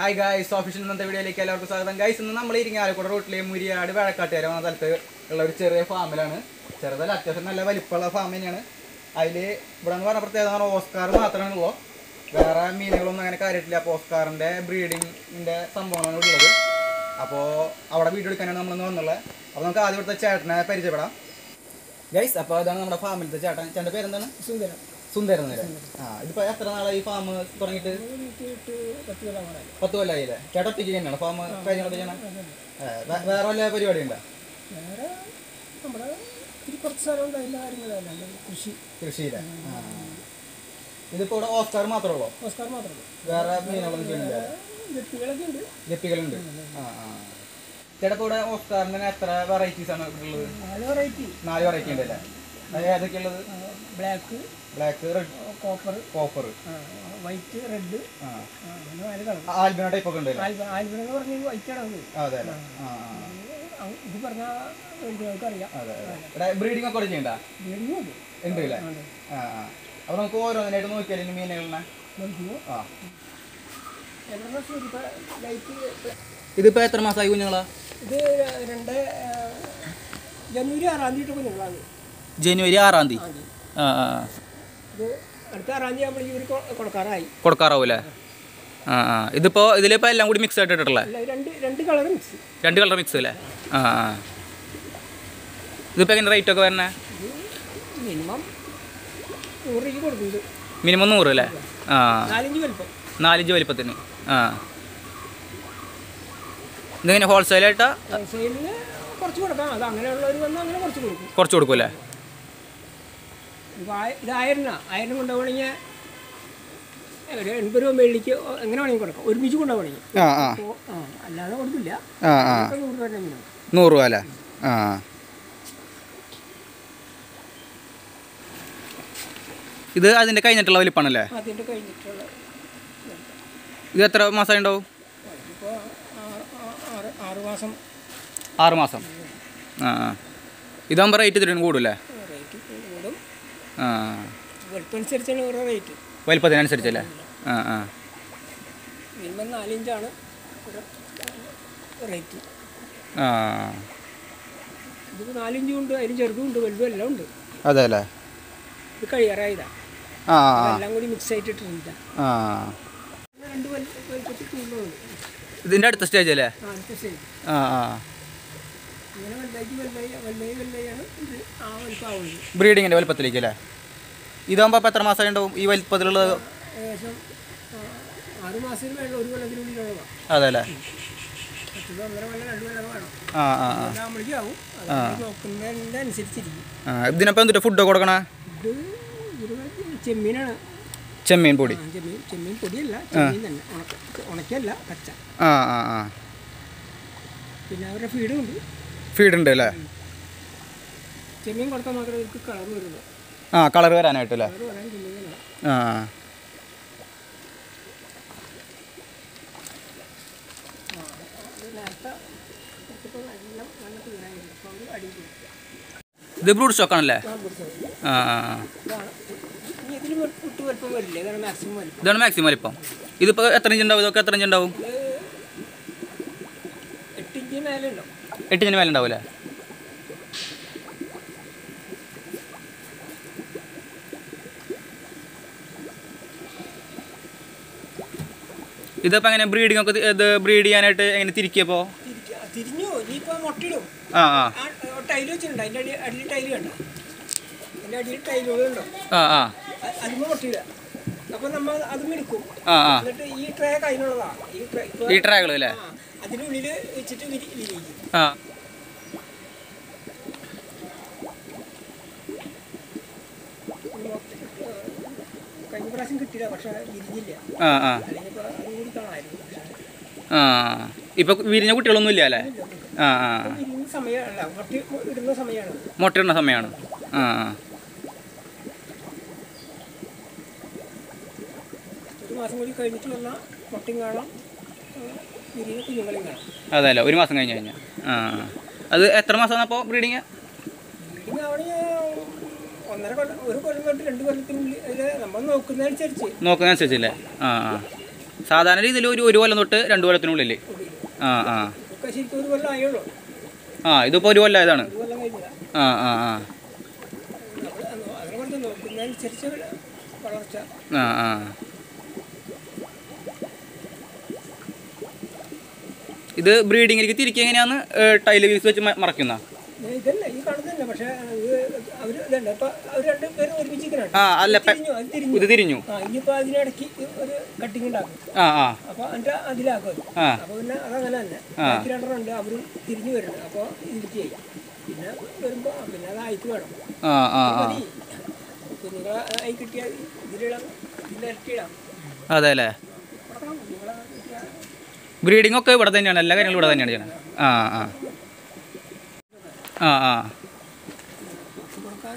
Hi guys official ഇന്നത്തെ വീഡിയോയിലേക്ക് എല്ലാവർക്കും സ്വാഗതം ഗൈസ് ഇന്ന് നമ്മൾ ഇരിങ്ങാലക്കുട റൂട്ടിലെ മുരിയാട് വേഴക്കാട്ടുകാര എന്ന സ്ഥലത്ത് ഉള്ള ഒരു ചെറിയ ഫാമിലാണ് ചെറുതല്ല അത്യാവശ്യം നല്ല വലിപ്പമുള്ള ഫാം തന്നെയാണ് അതിൽ ഇവിടെ എന്ന് പറഞ്ഞ പ്രത്യേകത എന്ന് പറഞ്ഞാൽ ഓസ്കാർ മാത്രമേ ഉള്ളൂ വേറെ മീനുകളൊന്നും അങ്ങനെ കാര്യമായിട്ടില്ല അപ്പോൾ ഓസ്കാറിൻ്റെ ബ്രീഡിങ്ങിൻ്റെ സംഭവമാണ് ഇവിടെ ഉള്ളത് അപ്പോൾ അവിടെ വീഡിയോ എടുക്കാനാണ് നമ്മളിന്ന് വന്നുള്ളത് അപ്പോൾ നമുക്ക് ആദ്യം ഇവിടുത്തെ ചേട്ടനെ പരിചയപ്പെടാം ഗൈസ് അപ്പോൾ ഇതാണ് നമ്മുടെ ഫാമിലത്തെ ചേട്ടൻ ചേട്ടൻ്റെ പേരെന്താണ് സുന്ദരം സുന്ദരൻ അല്ലേ ആ ഇതിപ്പോ എത്ര നാളായി ഈ ഫാം തുടങ്ങിയിട്ട് വീട്ടിട്ട് പത്ത് കിലോമീറ്ററായി പത്ത് കൊല്ലായില്ലേ ചേട്ടൻ ഒറ്റയ്ക്ക് തന്നെയാണ് ഫാം കാര്യങ്ങളൊക്കെ ചെയ്യണം ഏ, വേ- വേറെ വല്ല പരിപാടി ഉണ്ടോ വേറെ നമ്മുടെ ഇത്തിരി കുറച്ച് സ്ഥലം ഉണ്ട് അതിൻ്റെ കാര്യങ്ങളല്ല കൃഷി കൃഷിയിലെ ആ. ഇതിപ്പോ ഇവിടെ ഓസ്കാർ മാത്രമേ ഉള്ളൂ ഓസ്കാർ മാത്രമേ വേറെ മീനുകളൊന്നും ചെയ്യുന്നില്ല ഗപ്പികളൊക്കെ ഉണ്ട് ഗപ്പികളുണ്ട് ആ ആ ചേട്ടാ ഇവിടെ ഓസ്കാറിന് തന്നെ എത്ര വെറൈറ്റീസ് ആണ് ഇവിടെ ഉള്ളത് നാല് വെറൈറ്റി നാല് വെറൈറ്റി ഉണ്ട് അല്ലേ അത് ഏതൊക്കെ ഉള്ളത് black black red copper copper white red ആ അങ്ങനെ നാല് കളർ ആൽബിനോ ടൈപ്പ് ഒക്കെ ഉണ്ട് അല്ലേ ആൽബ ആൽബിന എന്ന് പറഞ്ഞാൽ വൈറ്റ് ആണ് അത് ആ, അതെ അല്ലേ ആ ആ ഇത് പറഞ്ഞാൽ നിങ്ങൾക്ക് അറിയാം അതെ അതെ ഇവിടെ ബ്രീഡിംഗ് ഒക്കെ ഇവിടെ ചെയ്യണ്ട വീടിനും ഉണ്ട് ഉണ്ട് അല്ലേ ഉണ്ട്. ആ ആ അപ്പൊ നമുക്ക് ഓരോന്നിനായിട്ട് നോക്കിയാലും ഇനി മീനുകളിനെ നോക്കിയോ ആ എവിടെ ശരി ഇപ്പം ലൈറ്റ് ഇതിപ്പോ എത്ര മാസമായി കുഞ്ഞുങ്ങളാ ഇത് രണ്ട് ആ, ജനുവരി ആറാം തീയതി ഇട്ട് കുഞ്ഞുങ്ങളാണ് ജനുവരി ആറാം തീയതി ആദ്യം ആ ആ ഇത് അടുത്ത ആറാം തീയതി ആകുമ്പോഴേക്കും ഇവർ കൊ- കൊടുക്കാറായി കൊടുക്കാറാവൂലേ ആ ആ ഇതിപ്പോ ഇതിലിപ്പോ എല്ലാം കൂടി മിക്സ് ആയിട്ടിട്ടുള്ളേ അല്ല രണ്ട് രണ്ട് കളർ മിക്സ് രണ്ട് കളർ മിക്സ് അല്ലേ ആ ആ ഇതിപ്പോ എങ്ങനെ റേറ്റ് ഒക്കെ വരണേ ഇത് മിനിമം നൂറ് രൂപയ്ക്ക് കൊടുക്കുന്നുണ്ട് മിനിമം നൂറ് അല്ലേ ആ നാലഞ്ച് വലുപ്പം നാലഞ്ച് വലിപ്പത്തിന് ആ ഇതിങ്ങനെ ഹോൾസെയിലായിട്ടാ ഹോൾസെയിലിന് കുറച്ച് കൊടുക്കാം അത് അങ്ങനെയുള്ളവർ വന്ന് അങ്ങനെ കുറച്ച് കൊടുക്കും കുറച്ച് കൊടുക്കൂലേ ഇത് ആയ- ഇത് ആയിരം ആയിരം കൊണ്ടുപോകണമെങ്കിൽ ഒരു എൺപത് രൂപ മേളിക്ക് എങ്ങനെ വേണമെങ്കിൽ കൊടുക്കാം ഒരുമിച്ച് കൊണ്ടുപോകണമെങ്കിൽ ആ ആ അപ്പോൾ ആ അല്ലാതെ കൊടുക്കില്ല ആ ആ ഇപ്പം നൂറ് രൂപ മിനിമം നൂറ് രൂപ അല്ലേ ആ ഇത് അതിൻ്റെ കഴിഞ്ഞിട്ടുള്ള വലിപ്പമാണല്ലേ അതിൻ്റെ കഴിഞ്ഞിട്ടുള്ള ഇത് എത്ര മാസമായി ഉണ്ടാവും ഇപ്പോൾ ആറ് ആറ് മാസം ആറ് മാസം ആ ആ ഇതാകുമ്പോൾ റേറ്റ് ഇതിനും കൂടൂല്ലേ റേറ്റ് കൂടും ആ വലുപ്പം അനുസരിച്ചാണ് ഓരോ റേറ്റ് വലിപ്പത്തിനനുസരിച്ചല്ലേ ആ ആ മിനിമം നാലിഞ്ചാണ് ഒരു റേറ്റ് ആ ഇതിപ്പോൾ നാലിഞ്ചും ഉണ്ട് അതിന് ചെറുതും ഉണ്ട് വലുതും എല്ലാം ഉണ്ട് അതെ അല്ലേ ഇത് കഴിയാറായതാ ആ എല്ലാം കൂടി മിക്സ് ആയിട്ടിട്ടില്ല ആ രണ്ട് വലു- വലുപ്പത്തിൽ കൂടുതലുണ്ട് ഇതിൻ്റെ അടുത്ത സ്റ്റേജ് അല്ലേ ആ അടുത്ത സൈഡ് ആ ആ ഇങ്ങനെ വലുതാക്കി വലുതായി വലുതായി വലുതായാണ് ഇത് ആ വലുപ്പമാവുന്നത് ബ്രീഡിങ്ങിൻ്റെ വലിപ്പത്തിലേക്ക് അല്ലേ ഇതാകുമ്പോൾ അപ്പോൾ എത്ര മാസമായി ഉണ്ടാവും ഈ വലിപ്പത്തിലുള്ളത് ഏകദേശം ആ, ആറ് മാസത്തിന് വേണ്ട ഒരു കൊല്ലത്തിനുള്ളിലുള്ളതാണ് അതെ അല്ലേ മറ്റത് ഒന്നര കൊല്ലം രണ്ട് കൊല്ലം വേണം ആ ആ ആ ആകുമ്പോഴേക്കും ആവും അത് നോക്കുന്നതിൻ്റെ അനുസരിച്ചിരിക്കും ആ ഇതിനപ്പോൾ എന്തിട്ട് ഫുഡ് കൊടുക്കണേ ഇത് ഇരുപത് ചെമ്മീനാണ് ചെമ്മീൻ പൊടി ആ, ചെമ്മീൻ ചെമ്മീൻ പൊടിയല്ല ചെമ്മീൻ തന്നെ ഉണക്ക ഉണക്കല്ല പച്ച ആ ആ ആ പിന്നെ അവരുടെ ഫീഡും ഉണ്ട് ഫീഡ് ഉണ്ട് അല്ലേ ചെമ്മീൻ കൊടുത്താൽ മാത്രമേ ഇവർക്ക് കളർ വരുള്ളൂ ആ കളർ വരാനായിട്ട് അല്ലേ കളർ വരാൻ ചെമ്മീനല്ല ആ ഇത് നേരത്തെ കുറച്ചിപ്പോൾ നല്ല നല്ല തീരായിരുന്നു അപ്പോൾ അവർ അടിയിൽ കൊടുക്കുക ഇത് ബ്രൂഡ് സ്റ്റോക്കാണല്ലേ ആ പിടിച്ചത് ആ ആ ആ. ഇതാണ് ഇനി ഇതിൽ വിട്ട് വലുപ്പം വരില്ല ഇതാണ് മാക്സിമം വലുപ്പം ഇതാണ് മാക്സിമം വലിപ്പം ഇതിപ്പോൾ എത്ര ഇഞ്ച് ഉണ്ടാവും ഇതൊക്കെ എത്ര ഇഞ്ച് ഉണ്ടാവും ഇത് എട്ട് ഇഞ്ച് മേലെ ഉണ്ടാവും എട്ട് ഇഞ്ചിന് മേലെ ഉണ്ടാവും അല്ലേ ഇതിപ്പോൾ എങ്ങനെ ബ്രീഡിംഗ് ഒക്കെ തി- ഇത് ബ്രീഡ് ചെയ്യാനായിട്ട് എങ്ങനെ തിരിക്കിയപ്പോൾ തിരിക്കുക തിരിഞ്ഞു ഇനിയിപ്പോൾ മുട്ടയിടും ആ ആ ആ ടൈല് വെച്ചിട്ടുണ്ട് അതിൻ്റെ അടി അടിയിൽ ടൈല് കണ്ടോ അതിൻ്റെ അടിയിൽ ടൈലുകളുണ്ടോ ആ ആ അതിന് മുട്ടയിടുക അപ്പോൾ നമ്മൾ അതും എടുക്കും ആ ആ എന്നിട്ട് ഈ ട്രേ കയ്യിലുള്ളതാണ് ഈ ട്രേ ഇപ്പൊ- ഈ ട്രാകൾ അല്ലേ ആ, അതിനുള്ളിൽ വെച്ചിട്ട് വിരി വിരിയിക്കും ആ ഈ മുട്ട കഴിഞ്ഞ പ്രാവശ്യം കിട്ടിയില്ല പക്ഷെ വിരിഞ്ഞില്ല ആ ആ അല്ലെങ്കിൽ ഇപ്പോൾ അതും കൂടി കാണാമായിരുന്നു പക്ഷേ ആ ഇപ്പൊ വിരിഞ്ഞ കുട്ടികളൊന്നും ഇല്ല അല്ലേ ആ ആ വിരിയുന്ന സമയമല്ല മുട്ട ഇടുന്ന സമയമാണ് മുട്ടയിടുന്ന സമയമാണ് ആ ആ ഒരു മാസം കൂടി കഴിഞ്ഞിട്ട് വന്നാൽ മുട്ടയും കാണാം ആ, വിരിയുന്ന കുഞ്ഞുങ്ങളെയും കാണാം അതെ അല്ലേ ഒരു മാസം കഴിഞ്ഞ് കഴിഞ്ഞാൽ ആ ആ. അത് എത്ര മാസമാണ് അപ്പോൾ ബ്രീഡിങ് ബ്രീഡിങ് അവിടെ ഒന്നര കൊല്ലം ഒരു കൊല്ലം തൊട്ട് രണ്ട് കൊല്ലത്തിനുള്ളിൽ ഇത് നമ്മൾ നോക്കുന്നതനുസരിച്ച് നോക്കുന്നതനുസരിച്ചല്ലേ ആ ആ സാധാരണ രീതിയിൽ ഒരു ഒരു കൊല്ലം തൊട്ട് രണ്ട് കൊല്ലത്തിനുള്ളിൽ ആ ആ ഒക്കെ ശരിക്കും ഒരു കൊല്ലം ആയുള്ളൂ ആ ഇതിപ്പോൾ ഒരു കൊല്ലമായതാണ് ഒരു കൊല്ലം കഴിഞ്ഞില്ല ആ ആ ആ നമ്മൾ അതിനെ കൊണ്ട് നോക്കുന്നതനുസരിച്ച് വളർച്ച ആ ആ ഇത് ബ്രീഡിങ്ങിലേക്ക് തിരിക്കുക എങ്ങനെയാന്ന് ടൈല് വീസ് വെച്ച് മ- മറക്കുന്ന ഇതല്ല ഈ കാണുന്നില്ല പക്ഷേ ഇത് അവർ ഇതല്ല ഇപ്പം അവർ രണ്ട് പേരും ഒരുമിച്ചിരിക്കണാണ് ആ അല്ല പെ- തിരിഞ്ഞു അത് തിരിഞ്ഞു ഇത് തിരിഞ്ഞു ആ ഇനിയിപ്പോൾ അതിനിടയ്ക്ക് ഒരു കട്ടിങ് ഉണ്ടാക്കും ആ ആ അപ്പോൾ എന്നിട്ട് അതിലാക്കും അത്. ആ അപ്പോൾ പിന്നെ അതങ്ങനെ തന്നെ ബാക്കി രണ്ടെണ്ണം ഉണ്ട് അവരും തിരിഞ്ഞു വരുന്നത് അപ്പോൾ ഇതിലേക്ക് ചെയ്യും പിന്നെ വരുമ്പോൾ പിന്നെ അത് അയക്ക് വേണം ആ ആ ആ മതി കുഞ്ഞുങ്ങളെ ആയി കിട്ടിയാൽ ഇതിലിടാം ഇതിൽ ഇരട്ടിയിടാം അതെ അല്ലേ കൊടുക്കണം കുഞ്ഞുങ്ങളെ കിട്ടിയാൽ ബ്രീഡിംഗ് ഒക്കെ ഇവിടെ തന്നെയാണ് എല്ലാ കാര്യങ്ങളും ഇവിടെ തന്നെയാണ് ചെയ്യണത് ആ ആ ആ ആ കൊടുക്കാൻ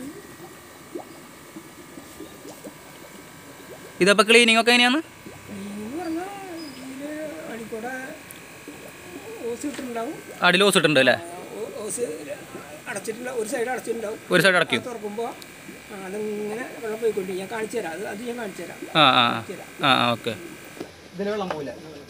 ഇതപ്പോൾ ക്ലീനിങ് ഒക്കെ എങ്ങനെയാണ് എന്ന് പറഞ്ഞാൽ ഇതിൽ അടിക്കൂടെ ഓസ് ഇട്ടിട്ടുണ്ടാവും അടിയിൽ ഓസ് ഇട്ടുണ്ട് അല്ലേ ഓ- ഓസ് അടച്ചിട്ടുണ്ടാവും ഒരു സൈഡ് അടച്ചിട്ടുണ്ടാവും ഒരു സൈഡ് അടയ്ക്കും തുറക്കുമ്പോൾ അതിങ്ങനെ വെള്ളം പോയിക്കൊണ്ട് ഞാൻ കാണിച്ചു തരാം അത് അത് ഞാൻ കാണിച്ചു തരാം ആ ആ കാണിച്ചു തരാം ആ ആ ഓക്കെ ഇതിൽ വെള്ളം പോവില്ല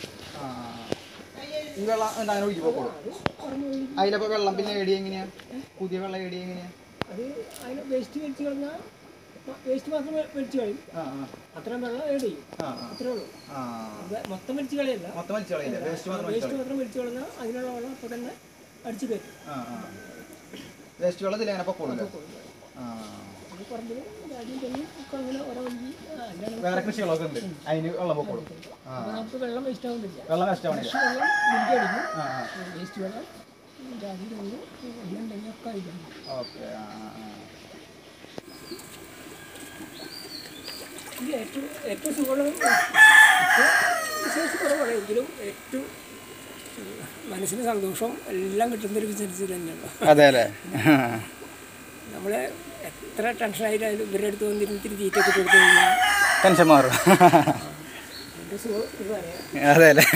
ഈ വെള്ളം എന്താണ് ഒഴുകി പോക്കോളൂ അതിലപ്പോൾ വെള്ളം പിന്നെ ഏടി എങ്ങനെയാ പുതിയ വെള്ളം ഏടി എങ്ങനെയാ അത് അതിന് വേസ്റ്റ് വലിച്ചു കളഞ്ഞാൽ വേസ്റ്റ് മാത്രം വെ- വലിച്ചു കളയും ആ ആ അത്രയും വെള്ളം ഏഡ് ചെയ്യും ആ ആ അത്രേ ഉള്ളൂ ആ അത് മൊത്തം വലിച്ചു കളയല്ല മൊത്തം വലിച്ചു കളയില്ല വേസ്റ്റ് മാത്രം വലിച്ചു വേസ്റ്റ് മാത്രം വലിച്ചു കളഞ്ഞാൽ അതിനുള്ള വെള്ളം അപ്പോൾ തന്നെ അടിച്ചു കയറ്റും ആ ആ വേസ്റ്റ് വെള്ളം ഇതിൽ അങ്ങനെ പൊക്കോളൂല്ലേ ആ അത് പറമ്പിൽ ആദ്യം തന്നെ ഒക്കെ അങ്ങനെ ഓരോ വഴി അല്ലാണ്ട് വേറെ കൃഷികളൊക്കെ ഉണ്ട് അതിന് വെള്ളം പൊക്കോളും ആ അപ്പോൾ നമുക്ക് വെള്ളം വേസ്റ്റ് ആവുന്നില്ല വെള്ളം വേസ്റ്റ് ആവണില്ല ഫ്രഷ് വെള്ളം വലിയ അടിക്കും ആ ആ വേസ്റ്റ് വെള്ളം ജാതി കൊണ്ട് എല്ലാം ഉണ്ടെങ്കിൽ ഒക്കെ അടിക്കും ഓക്കെ ആ ആ ആ ഇത് ഏറ്റവും ഏറ്റവും സുഖമുള്ള ബിസിനസ് കുറവാണ് എങ്കിലും ഏറ്റവും ഉം, മനസ്സിന് സന്തോഷം എല്ലാം കിട്ടുന്നൊരു ബിസിനസ് തന്നെയാണ് അതെ അല്ലേ നമ്മൾ എത്ര ടെൻഷനായിട്ടായാലും ഇവരുടെ അടുത്ത് വന്നിരുന്ന് ഇത്തിരി തീറ്റയൊക്കെ കൊടുത്തു കഴിഞ്ഞാൽ ടെൻഷൻ മാറും എൻ്റെ സുഖം ഇത് പറയാം അതെ അല്ലേ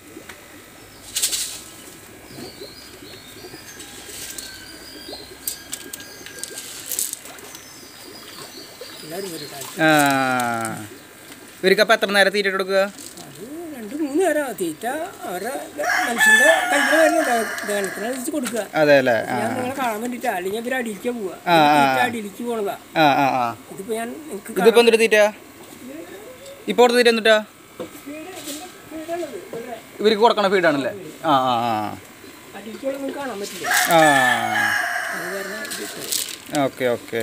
എല്ലാവരും വരും ടാ. ആ ഇവർക്കപ്പോൾ എത്ര നേരം തീറ്റ കൊടുക്കുക അത് രണ്ട് മൂന്ന് നേരം തീറ്റ അവരുടെ മനുഷ്യൻ്റെ കയ്യിൽ വരുന്ന ദഹനത്തിനനുസരിച്ച് കൊടുക്കുക അതെ അല്ലേ ആ ഞാൻ നിങ്ങളെ കാണാൻ വേണ്ടിയിട്ടാ അല്ലെങ്കിൽ ഇവർ അടിയിലേക്ക് പോവുക ആ, ആ. തീറ്റ അടിയിലേക്ക് പോണതാ ആ ആ ആ ഇതിപ്പോൾ ഞാൻ നിങ്ങൾക്ക് ഇതിപ്പോൾ എന്തൊരു തീറ്റ ഇപ്പോൾ കൊടുത്ത തീറ്റ എന്നിട്ടാ ഇവർക്ക് കൊടുക്കണ ഫീഡാണല്ലേ ആ ആ ആ അടിയിലേക്കുള്ള നിങ്ങൾക്ക് കാണാൻ പറ്റില്ല ആ അത് കാരണം ഇത് ഇട്ടത്. ഓക്കെ ഓക്കെ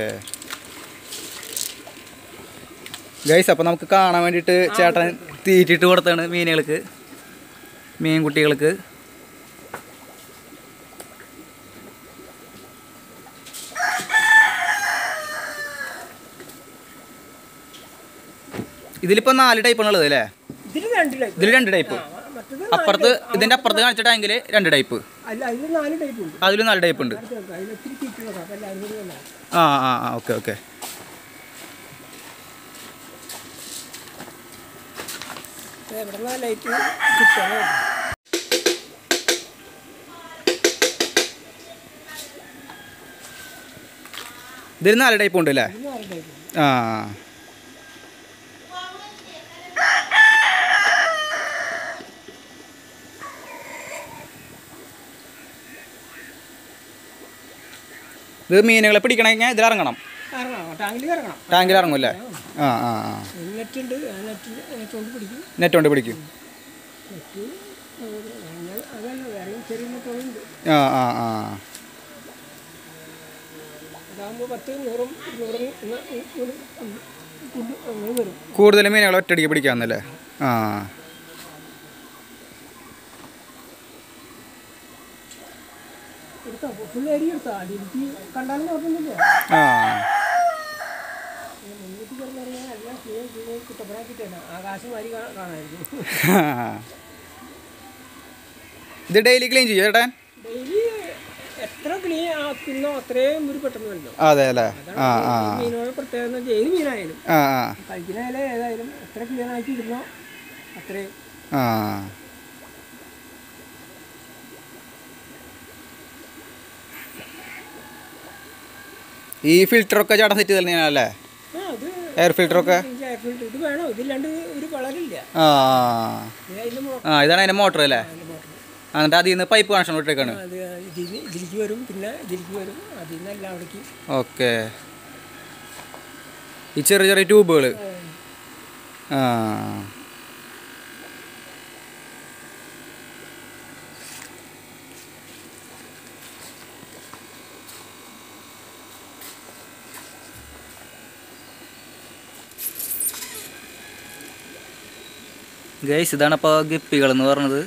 ഗൈസ് അപ്പോൾ നമുക്ക് കാണാൻ വേണ്ടിയിട്ട് ചേട്ടൻ തീറ്റിട്ട് കൊടുത്താണ് മീനുകൾക്ക് മീൻ കുട്ടികൾക്ക് ഇതിലിപ്പോൾ നാല് ടൈപ്പാണ് ഉള്ളത് അല്ലേ ഇതിൽ രണ്ട് ടൈപ്പ് ഇതിൽ രണ്ട് ടൈപ്പ് മറ്റത് അപ്പുറത്ത് ഇതിൻ്റെ അപ്പുറത്ത് കാണിച്ച ടാങ്കിൽ രണ്ട് ടൈപ്പ് അല്ല അതിൽ നാല് ടൈപ്പ് ഉണ്ട് അതിൽ നാല് ടൈപ്പ് ഉണ്ട് അടുത്ത് വെക്കാം. അതിൽ ഒത്തിരി തീറ്റുള്ളതാണ് അപ്പം എല്ലാവരും കൂടി വന്നാൽ ആ ആ ആ ഓക്കെ ഓക്കെ എവിടെ നിന്നാ ലൈറ്റ് കിട്ടണോ ഇതിൽ നാല് ടൈപ്പ് ഉണ്ട് അല്ലേ ഇത് നാല് ടൈപ്പ് ആ ഇത് മീനുകളെ പിടിക്കണമെങ്കിൽ ഇതിലിറങ്ങണം ഇറങ്ങണം ടാങ്കിൽ ഇറങ്ങണം ടാങ്കിൽ ഇറങ്ങുമല്ലേ ആ ആ ആ നെറ്റ് ഉണ്ട് ആ നെറ്റ് നെറ്റ് കൊണ്ട് പിടിക്കും നെറ്റ് കൊണ്ട് പിടിക്കും നെറ്റ് ഞങ്ങൾ അതല്ല വേറെ ചെറിയ നെറ്റുകളുണ്ട് ആ ആ ആ അതാകുമ്പോൾ പത്ത് നൂറും നൂറും ഇന്ന് ഒരു കുണ്ട് അങ്ങനെ വരും കൂടുതൽ മീനുകൾ ഒറ്റയടിക്ക് പിടിക്കാമെന്നല്ലേ ആ എടുത്താൽ ഫുൾ ഏരിയ എടുത്താൽ അടിയിലേക്ക് കണ്ടാലും കുഴപ്പമൊന്നുമില്ല ആ മുന്നൂറ്റി കിടന്നിറങ്ങിയാൽ എല്ലാം ക്ലീൻ ക്ലീൻ കുട്ടപ്പനാക്കിയിട്ടാണ് ആകാശം മാതിരി കാ- കാണാമായിരുന്നു ഇത് ഡെയിലി ക്ലീൻ ചെയ്യും ചേട്ടൻ ഡെയിലി എത്ര ക്ലീൻ ആക്കുന്നോ അത്രയും ഒരു പെട്ടെന്ന് വല്ലോ അതെ അല്ലേ ആ ആ മീനുകൾ പ്രത്യേകത എന്ന് വെച്ചാൽ ഏത് മീനായാലും ആ ആ കഴിക്കുന്നതിലെ ഏതായാലും എത്ര ക്ലീൻ ആക്കി ഇടുന്നോ അത്രയും ആ ഈ ഫിൽറ്ററൊക്കെ ചേട്ടൻ സെറ്റ് ചെയ്തല്ലേ ആ അത് എയർ ഫിൽറ്ററൊക്കെ എയർ ഫിൽറ്റർ ഇത് വേണം ഇതില്ലാണ്ട് ഒരു വളരില്ല ആ ഇത് അതിൻ്റെ മോ- ആ ഇതാണ് അതിൻ്റെ മോട്ടർ അല്ലേ അതിൻ്റെ മോട്ടർ ആ, എന്നിട്ട് അതിൽ നിന്ന് പൈപ്പ് കണക്ഷൻ ഇട്ടേക്കാണ് അത് ഇതിന് ഇതിലേക്ക് വരും പിന്നെ ഇതിലേക്ക് വരും അതിൽ നിന്ന് എല്ലാം അവിടേക്ക് ഓക്കെ ഈ ചെറിയ ചെറിയ ട്യൂബുകൾ ആ ഗൈസ് ഇതാണ് അപ്പോൾ ഗപ്പികൾ എന്ന് പറഞ്ഞത്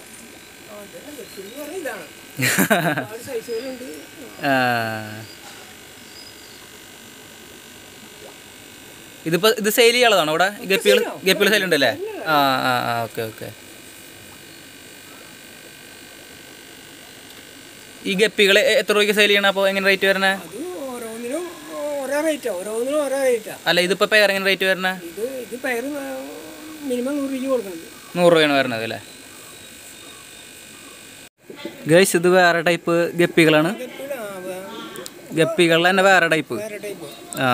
ഇതാണ് ഒരുപാട് സൈസുകളുണ്ട് ആ. ഇതിപ്പോ ഇത് സെയിൽ ചെയ്യാനുള്ളതാണോ ഇവിടെ ഗപ്പികൾ ഗപ്പികൾ സെയിൽ ഉണ്ടല്ലേ ആ ആ ആ ഓക്കെ ഓക്കെ ഈ ഗപ്പികൾ എത്ര രൂപയ്ക്ക് സെയിൽ ചെയ്യണം അപ്പോൾ എങ്ങനെ റേറ്റ് വരണേ അത് ഓരോന്നിനും ഓരോ റേറ്റാ ഓരോന്നിനും ഓരോ റേറ്റാ അല്ല ഇതിപ്പോൾ പെയർ എങ്ങനെ റേറ്റ് വരണേ ഇത് ഇത് പയർ മിനിമം നൂറ് രൂപ കൊടുക്കുന്നത് നൂറ് രൂപയാണ് വരണത് അല്ലേ ഗൈസ് ഇത് വേറെ ടൈപ്പ് ഗപ്പികളാണ് ഗപ്പിയുടെ ആ, വേ- ഗപ്പികളിൽ തന്നെ വേറെ ടൈപ്പ് വേറെ ടൈപ്പ് ആ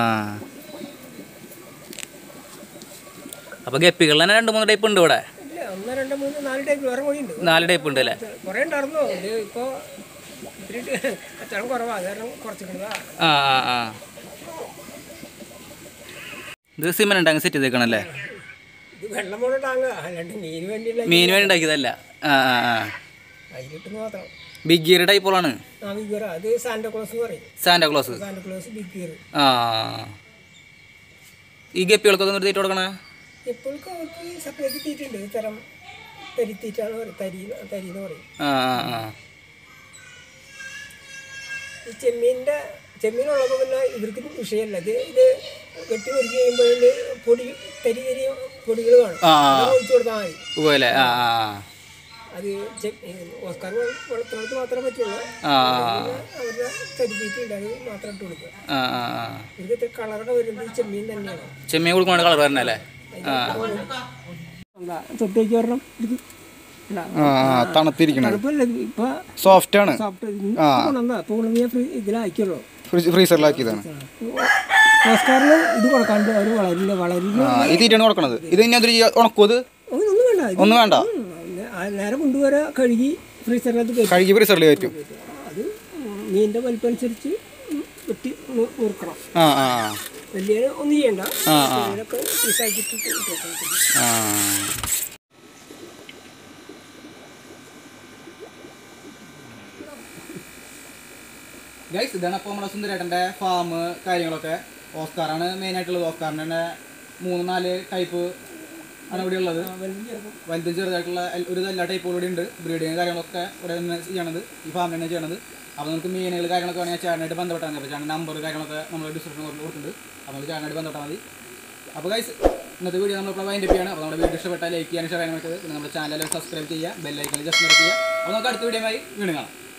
അപ്പോൾ ഗപ്പികളിൽ തന്നെ രണ്ട് മൂന്ന് ടൈപ്പ് ഉണ്ട് ഇവിടെ ഇല്ല ഒന്ന് രണ്ട് മൂന്ന് നാല് ടൈപ്പ് വേറെ കൂടി ഉണ്ട് നാല് ടൈപ്പ് ഉണ്ട് അല്ലേ കുറേ ഉണ്ടായിരുന്നു ഇത് ഇപ്പോൾ ഇത്തിരി കച്ചവടം കുറവാണ് അത് കാരണം കുറച്ചിട്ടുള്ളതാ ആ ആ ആ ഇത് സിമെന്റ് ടാങ്ക് സെറ്റ് ചെയ്തേക്കണല്ലേ ഇത് വെള്ളം പോലെ ടാങ്ക അല്ലാണ്ട് മീന് വേണ്ടിയുള്ള മീൻ വേണ്ടി ഉണ്ടാക്കിയതല്ല ആ ആ ആ അതിലിട്ട് മാത്രം ബിഗ് ഗിയർ ടൈപ്പുകളാണ് ആ ബിഗ് ഗിയർ അത് സാന്റോക്ലോസ് എന്ന് പറയും സാന്റാക്ലോസ് സാന്റോക്ലോസ് ബിഗ് ഗിയർ ആ ഈ ഗപ്പികൾക്കൊക്കെ നിർത്തിയിട്ട് കൊടുക്കണേ ഇപ്പോഴൊക്കെ അവർക്ക് സെപ്പറേറ്റ് തീറ്റുണ്ട് ഈ തരം തരിത്തീറ്റാന്ന് പറയും തരി തരി എന്ന് പറയും ആ ആ ആ ഈ ചെമ്മീൻ്റെ ചെമ്മീനുള്ളപ്പോൾ പിന്നെ ഇവർക്ക് വിഷയമല്ല ഇത് ഇത് വെട്ടി മുറിച്ച് കഴിയുമ്പോൾ ഇതിൽ പൊടി തരി തരി പൊടികൾ കാണും ആ അത് ഒഴിച്ചു കൊടുത്താൽ മതി പോലെ ആ ആ അത് ചെ- ഈ ഓസ്കാർ വളർത്തുന്നത് മാത്രമേ പറ്റുള്ളൂ ആ പിന്നെ അവരുടെ തരിത്തീറ്റുണ്ട് അത് മാത്രം ഇട്ട് കൊടുക്കുക ആ ആ ആ ഇവർക്ക് ഇത്ര കളറുടെ വരുന്നത് ഈ ചെമ്മീൻ തന്നെയാണ് ചെമ്മീൻ കൊടുക്കണ കളർ വരണല്ലേ ആ എന്താ തൊട്ടേക്ക് വരണം ഇത് ഇതാ. ആ തണുത്തിരിക്കണം തണുപ്പല്ല ഇത് ഇപ്പൊ സോഫ്റ്റ് ആണ് സോഫ്റ്റ് കൊണ്ടുവന്നാ ഇപ്പൊ കൊണ്ടുവന്ന് ഫ്രീ ഇതിലാക്കിയുള്ളൂ ഫ്രീസറിലാക്കിയതാണ് ഓസ്കാറിന് ഇത് കൊടുക്കാണ്ട് അവർ വളരില്ല വളരില്ല ആ ഈ തീറ്റാണ് കൊടുക്കണത് ഇത് ഇനി അതൊരു ഉണക്കോ ഇത് ഒന്നും വേണ്ട ഇത് ഒന്നും വേണ്ട ഉം, നേ- ആ നേരെ കൊണ്ടുവരാ കഴുകി ഫ്രീസറിനകത്ത് കയറ്റി കഴുകി ഫ്രീസറിൽ കയറ്റും അത് മീനിന്റെ വലിപ്പം അനുസരിച്ച് വെട്ടി നു- നുറുക്കണം ആ ആ വലിയ ഒന്നും ചെയ്യണ്ട ആ, ആ. ചെറിയതൊക്കെ പീസാക്കിയിട്ട് ഇട്ട് വെക്കണം. ആ ഗൈസ് ഇതാണ് അപ്പോൾ നമ്മുടെ സുന്ദരേട്ടൻ്റെ ഫാം കാര്യങ്ങളൊക്കെ ഓസ്കാറാണ് മെയിനായിട്ടുള്ളത് ഓസ്കാറിൻ്റെ തന്നെ മൂന്ന് നാല് ടൈപ്പ് ആണ് ഇവിടെ ഉള്ളത് വലുതും ചെറുതായിട്ടുള്ള എൽ- ഒരു എല്ലാ ടൈപ്പുകളും ഇവിടെ ഉണ്ട് ബ്രീഡിങ് കാര്യങ്ങളൊക്കെ ഇവിടെ നിന്ന് ചെയ്യണത് ഈ ഫാമിൽ തന്നെ ചെയ്യണത് അപ്പോൾ നമുക്ക് മീനുകൾ കാര്യങ്ങളൊക്കെ വേണമെങ്കിൽ ചേട്ടനായിട്ട് ബന്ധപ്പെട്ടാൽ മതി അപ്പോൾ ചേട്ടൻ നമ്പർ കാര്യങ്ങളൊക്കെ നമ്മൾ ഡിസ്ക്രിപ്ഷൻ കൊടുത്തിട്ടുണ്ട് അപ്പോൾ നമുക്ക് ചേട്ടനായിട്ട് ബന്ധപ്പെട്ടാൽ മതി അപ്പോൾ ഗൈസ് ഇന്നത്തെ വീഡിയോ നമ്മളിപ്പോൾ വൈൻഡ് അപ്പ് ചെയ്യാണ് അപ്പോൾ നമ്മുടെ വീഡിയോ ഇഷ്ടപ്പെട്ടാൽ ലൈക്ക് ചെയ്യാൻ ഷെയർ ചെയ്യാൻ പറ്റുന്നത് പിന്നെ നമ്മുടെ ചാനൽ സബ്സ്ക്രൈബ് ചെയ്യുക ബെല്ലൈക്കണിൽ ജസ്റ്റ് ചെയ്യുക അപ്പോൾ നമുക്ക് അടുത്ത വീഡിയോ ആയി വീണ്ടും കാണാം